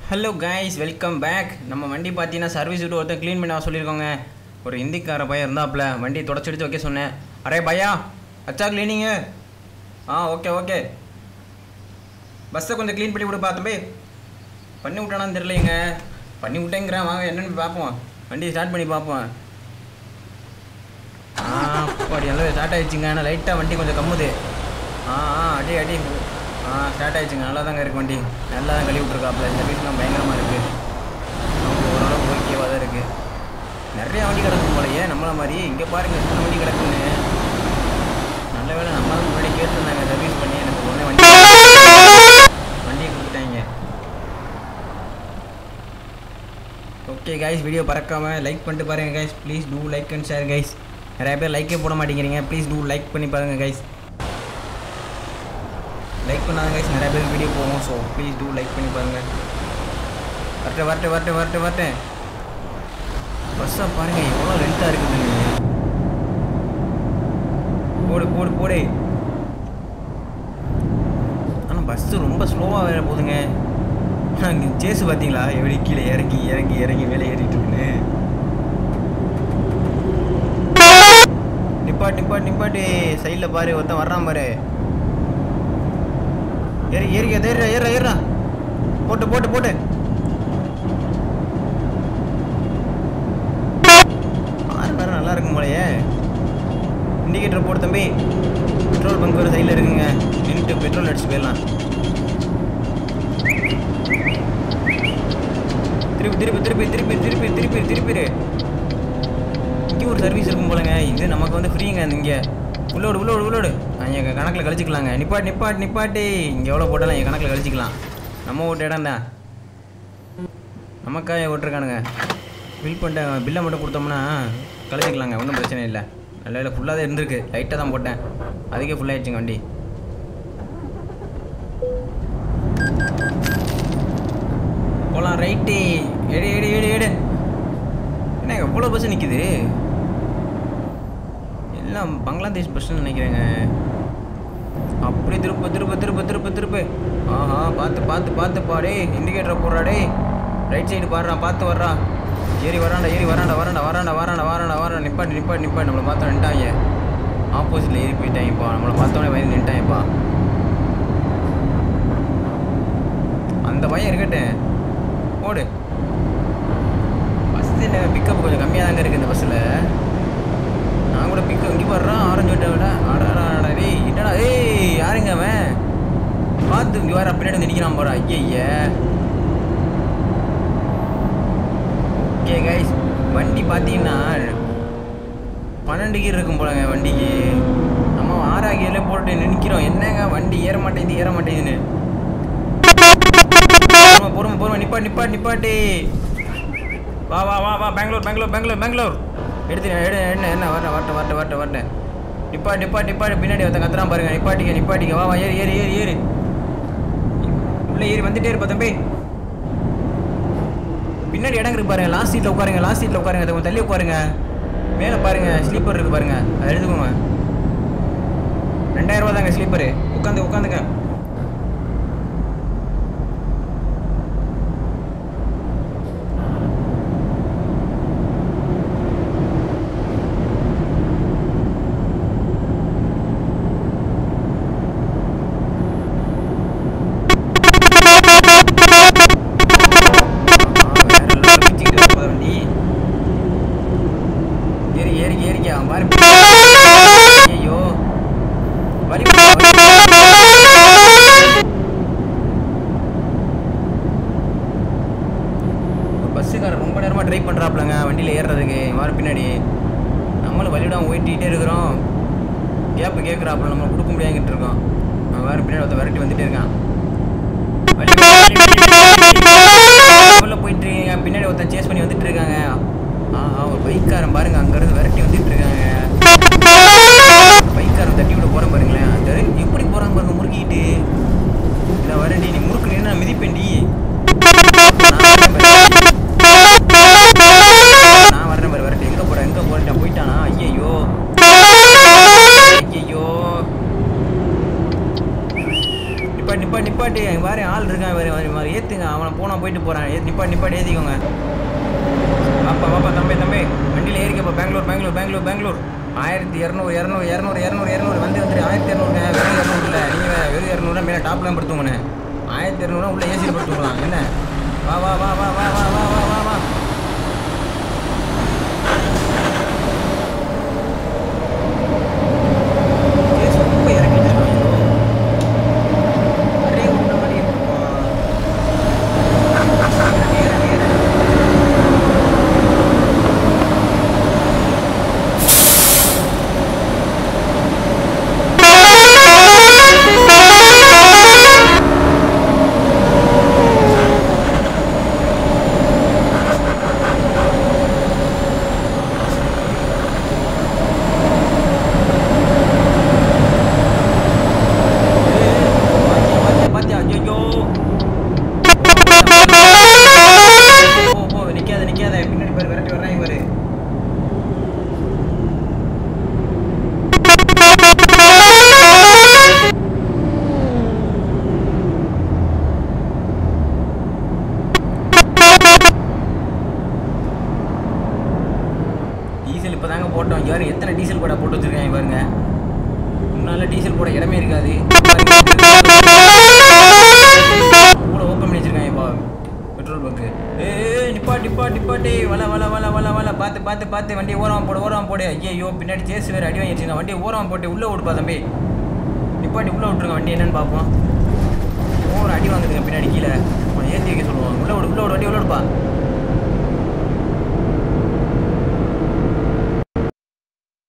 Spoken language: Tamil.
ஹலோ கைஸ் வெல்கம் பேக் நம்ம வண்டி பார்த்தீங்கன்னா சர்வீஸ் விட்டு ஒருத்தன் க்ளீன் பண்ண சொல்லியிருக்கோங்க ஒரு ஹிந்திக்கார பையன் இருந்தாப்புல வண்டி தொடச்சி எடுத்து வைக்க சொன்னேன் அரே பையா அச்சா க்ளீனிங்கு ஆ ஓகே ஓகே பஸ்ஸை கொஞ்சம் க்ளீன் பண்ணி விடு தம்பி பண்ணி விட்டானான்னு தெரியலைங்க பண்ணி விட்டேங்கிறேன் வாங்க என்னன்னு பார்ப்போம் வண்டி ஸ்டார்ட் பண்ணி பார்ப்போம் ஆ அப்படி நல்லா ஸ்டார்ட் ஆயிடுச்சுங்க ஆனால் லைட்டாக வண்டி கொஞ்சம் கம்முது ஆ ஆ அடி அடி ஆ ஸ்டார்ட் ஆயிடுச்சுங்க நல்லா தாங்க இருக்கு வண்டி நல்லா தான் கழுவி விட்ருக்காப்புல இந்த வீட்டுலாம் பயங்கரமாக இருக்குது ஓரளவுக்கு ஓகேவாக தான் இருக்குது நிறைய வண்டி கிடக்கும் போலயே நம்மள மாதிரி இங்கே பாருங்க எத்தனை வண்டி கிடக்குன்னு நல்ல வேளை நம்ம தான் முன்னாடி கேட்டிருந்தாங்க சர்வீஸ் பண்ணி எனக்கு உடனே வண்டி வண்டியை கொடுத்துட்டாங்க ஓகே கைஸ் வீடியோ பறக்காமல் லைக் பண்ணிட்டு பாருங்க guys please do like and share guys நிறைய பேர் லைக்கே போட மாட்டேங்கிறீங்க ப்ளீஸ் டூ லைக் பண்ணி பாருங்க கைஸ் லைக் பண்ணாத கைஸ் நிறைய பேர் வீடியோ போகும் ஸோ ப்ளீஸ் டூ லைக் பண்ணி பாருங்க வரட்டு வரட்டு வரட்டு வரட்டு வரட்டு பஸ்ஸாக பாருங்க எவ்வளோ லென்த்தாக இருக்குதுன்னு போடு போடு போடு ஆனால் பஸ்ஸு ரொம்ப ஸ்லோவாக வேற போகுதுங்க அங்கே சேஸு பார்த்தீங்களா எப்படி கீழே இறங்கி இறங்கி இறங்கி மேலே ஏறிட்டு இருக்குன்னு நிப்பாட்டு நிப்பாட்டு நிப்பாட்டு சைடில் பாரு ஒருத்தன் வர்றான் பாரு ஏறி ஏறிக்க ஏறா ஏறா ஏறா போட்டு போட்டு போட்டு ஆறு நேரம் நல்லா இருக்கும் போலயே இண்டிகேட்டர் போடு தம்பி பெட்ரோல் பங்க் ஒரு சைடில் இருக்குங்க நின்றுட்டு பெட்ரோல் அடிச்சு போயிடலாம் திருப்பி திருப்பி திருப்பி திருப்பி திருப்பி திருப்பி திருப்பி இங்கே ஒரு சர்வீஸ் இருக்கும் போலங்க இது நமக்கு வந்து ஃப்ரீங்க இங்கே உள்ளோடு உள்ளோடு உள்ளோடு இங்கே கணக்கில் கழிச்சிக்கலாங்க நிப்பாட் நிப்பாட் நிப்பாட்டி இங்கே எவ்வளோ போட்டாலும் என் கணக்கில் கழிச்சிக்கலாம் நம்ம ஓட்ட இடம் தான் நமக்காக ஓட்டிருக்கானுங்க பில் பண்ணிட்டு பில்லை மட்டும் கொடுத்தோம்னா கழிச்சிக்கலாங்க ஒன்றும் பிரச்சனை இல்லை நல்ல வேலை ஃபுல்லாக தான் இருந்திருக்கு லைட்டாக தான் போட்டேன் அதுக்கே ஃபுல்லாகிடுச்சுங்க வண்டி போகலாம் ரைட்டு எடு எடு எடு எடு என்ன எவ்வளோ பஸ் நிற்கிது எல்லாம் பங்களாதேஷ் பஸ்ன்னு நினைக்கிறேங்க அப்படியே திருப்ப திருப்ப திருப்ப திருப்ப திருப்ப ஆஹா பார்த்து பார்த்து பார்த்து பாடே இண்டிகேட்டரை போடுறா டே ரைட் சைடு பாடுறான் பார்த்து வர்றா ஏறி வராண்டா ஏறி வராண்டா வராண்டா வராண்டா வராண்டா வராண்டா வராண்டா நிப்பாட்டி நிப்பாட்டி நிப்பாட்டி நம்மளை பார்த்தா நின்ட்டாங்க ஆப்போசிட்டில் ஏறி போயிட்டாங்கப்பா நம்மளை பார்த்தோன்னே பயந்து நின்ட்டாங்கப்பா அந்த பையன் இருக்கட்டும் போடு பஸ்ஸில் பிக்கப் கொஞ்சம் கம்மியாக தாங்க இருக்குது இந்த பஸ்ஸில் நான் கூட பிக்கப் இங்கே போடுறான் ஆரஞ்சு விட்ட விட ஆடா டேய் என்னடா ஏய் யாருங்க அவன் பார்த்து இங்கே வர பின்னாடி வந்து நிற்கிறான் போகிறா ஐய ஓகே கைஸ் வண்டி பார்த்தீங்கன்னா பன்னெண்டு கீர் இருக்கும் போலங்க வண்டிக்கு நம்ம ஆறா கீரில் போட்டு நிற்கிறோம் என்னங்க வண்டி ஏற மாட்டேங்குது ஏற மாட்டேங்குதுன்னு பொறுமை பொறுமை பொறுமை நிப்பாட்டு நிப்பாட்டு நிப்பாட்டி வா வா வா வா பெங்களூர் பெங்களூர் பெங்களூர் பெங்களூர் எடுத்து எடு என்ன என்ன வரேன் வரட்டும் வரட்டும் வரட்டும் வரட்டும் நிப்பாட்டு நிப்பாட்டு நிப்பாட்டு பின்னாடி ஒருத்தன் கத்துறான் பாருங்க நிப்பாட்டிக்க நிப்பாட்டிக்க வா வா ஏறி ஏறி ஏறி ஏறி உள்ளே ஏறி வந்துட்டே இருப்பா தம்பி பின்னாடி இடம் இருக்கு பாருங்க லாஸ்ட் சீட்டில் உட்காருங்க லாஸ்ட் சீட்டில் உட்காருங்க அதை கொஞ்சம் தள்ளி உட்காருங்க மேலே பாருங்க ஸ்லீப்பர் இருக்கு பாருங்க அதை எடுத்துக்கோங்க ரெண்டாயிரம் ரூபா தாங்க ஸ்லீப்பரு உட்காந்து உட்காந்துங்க ஏறி ஏறி ஏறிக்க அவன் பாரு ஐயோ வலி பஸ்ஸுக்காரர் ரொம்ப நேரமாக ட்ரை பண்ணுறாப்புலங்க வண்டியில் ஏறுறதுக்கு வர பின்னாடி நம்மளும் வழிவிடாம ஓட்டிகிட்டே இருக்கிறோம் கேப்பு கேட்குறாப்புல நம்ம கொடுக்க முடியாங்கிட்டு இருக்கோம் அவன் வேறு பின்னாடி ஒருத்தன் விரட்டி வந்துட்டே இருக்கான் வழி உள்ள போயிட்டு இருக்கீங்க பின்னாடி ஒருத்தன் சேஸ் பண்ணி வந்துட்டு இருக்காங்க ஆஹா ஒரு பைக்காரன் பாருங்க அங்கிருந்து விரட்டி வந்துட்டு இருக்காங்க பைக்காரன் தட்டி விட போறேன் பாருங்களேன் அந்த எப்படி போறாங்க பாருங்க முறுக்கிட்டு இதை வரண்டி நீ முறுக்கு நான் மிதிப்பேன்டி நான் வரேன் பாரு வரட்டு எங்க போறேன் எங்க போறேன் போயிட்டானா ஐயோ ஐயோ நிப்பாட்டி நிப்பாட்டி நிப்பாட்டி வேற ஆள் இருக்கான் வேற போயிட்டு போகிறேன் ஏ நிப்பா நிப்பாடி ஏற்றிக்கோங்க வாப்பா வாப்பா தம்பி தம்பி வண்டியில் ஏறிக்கப்பா பெங்களூர் பெங்களூர் பெங்களூர் பெங்களூர் ஆயிரத்தி இரநூறு இரநூறு இரநூறு இரநூறு இரநூறு வந்து வந்துட்டு ஆயிரத்தி இரநூறுங்க வெறும் இரநூறு இல்லை நீங்கள் வெறும் இரநூறுவா மேலே டாப்லாம் படுத்துவங்கண்ணே ஆயிரத்தி இரநூறுவா உள்ள ஏசியில் படுத்துக்கலாம் என்ன வா வா வா வா வா வா வா வா வா வா ஏசி ரொம்ப இறக்கி வச்சிருக்காங்க நிறைய உள்ள மாதிரி இருக்குப்பா. நேரா, நேரா. பாத்தியா, பாத்தியா, ஐயையோ. போ, போ, நிக்காத, நிக்காத. பின்னாடி பாரு, விரட்டி வர்றாங்க பாரு. டீசல் இப்பதாங்க போட்டோம் இங்க பாருங்க எத்தனை டீசல் கூட போட்டு வச்சிருக்காங்க பாருங்க முன்னால டீசல் போட இடமே இருக்காது கூட ஓப்பன் பண்ணி வச்சிருக்காங்க இப்போ பெட்ரோல் பங்க்கு ஏ நிப்பா நிப்பா நிப்பாட்டி வல வல வல வல வல பார்த்து பார்த்து பார்த்து வண்டியை ஓரமாக போடு ஓரமாக போடு ஐயோ பின்னாடி சேஸ் வேறு அடி வாங்கி வச்சுருங்க வண்டியை ஓரமாக போட்டு உள்ளே விடுப்பா தம்பி நிப்பாட்டி உள்ளே விட்ருங்க வண்டி என்னன்னு பார்ப்போம் ஓவர் அடி வாங்குதுங்க பின்னாடி கீழே ஏற்றி வைக்க சொல்லுவாங்க உள்ளே விடு உள்ளே விடு வண்டி உள்ளே விடுப்பா